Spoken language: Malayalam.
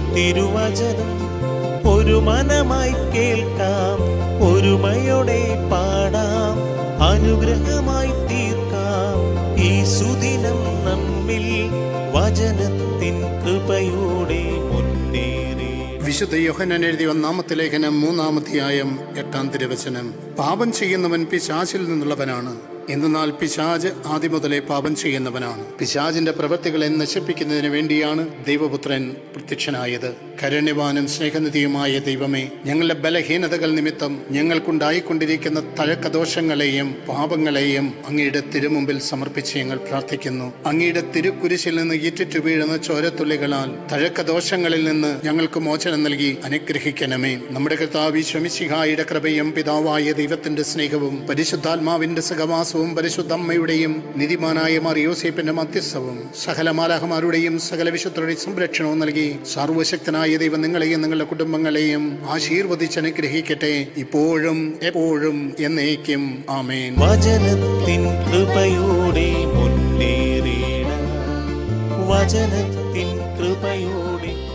തിരുവചനം ഒരു മനമായി കേൾക്കാം ഒരുമയോടെ പാടാം അനുഗ്രഹമായി തീർക്കാം ഈ സുദിനം നമ്മിൽ വചനത്തിൻ കൃപയോടെ മുന്നേറി വിശുദ്ധ യോഹന്നാൻ എഴുതിയ ഒന്നാമത്തെ ലേഖനം മൂന്നാമധ്യായം എട്ടാം തിരുവചനം പാപം ചെയ്യുന്നവൻ പിശാചിൽ നിന്നുള്ളവനാണ് എന്നാൽ പിശാജ് ആദ്യം മുതലേ പാപം ചെയ്യുന്നവനാണ് പിശാജിന്റെ പ്രവൃത്തികളെ നശിപ്പിക്കുന്നതിന് വേണ്ടിയാണ് ദൈവപുത്രൻ പ്രത്യക്ഷനായത് കരുണ്യവാനും സ്നേഹനിധിയുമായ ദൈവമേ ഞങ്ങളുടെ ബലഹീനതകൾ നിമിത്തം ഞങ്ങൾക്കുണ്ടായിക്കൊണ്ടിരിക്കുന്ന തഴക്കദോഷങ്ങളെയും പാപങ്ങളെയും അങ്ങയുടെ തിരുമുമ്പിൽ സമർപ്പിച്ച് ഞങ്ങൾ പ്രാർത്ഥിക്കുന്നു അങ്ങയുടെ തിരുക്കുരിശിൽ നിന്ന് ഈറ്റിറ്റു വീഴുന്ന ചോരത്തുള്ളികളാൽ തഴക്കദോഷങ്ങളിൽ നിന്ന് ഞങ്ങൾക്ക് മോചനം നൽകി അനുഗ്രഹിക്കണമേ നമ്മുടെ കർത്താവ് ശമിശിഹായുടെ കൃപയും പിതാവായ ദൈവത്തിന്റെ സ്നേഹവും പരിശുദ്ധാത്മാവിന്റെ സഹവാസവും പരിശുദ്ധ അമ്മയുടെയും നിധിമാനായ മറിയോസേപ്പിന്റെ മധ്യസ്ഥവും സകല മാലാഹമാരുടെയും സകല വിശുദ്ധരുടെയും സംരക്ഷണവും നൽകി സർവശക്തനായ ദൈവം നിങ്ങളെയും നിങ്ങളുടെ കുടുംബങ്ങളെയും ആശീർവദിച്ച് അനുഗ്രഹിക്കട്ടെ ഇപ്പോഴും എപ്പോഴും എന്നേക്കും ആമേൻ വചനത്തിൻ കൃപയോടെ മുന്നേറിയിട വചനത്തിൻ കൃപയോടെ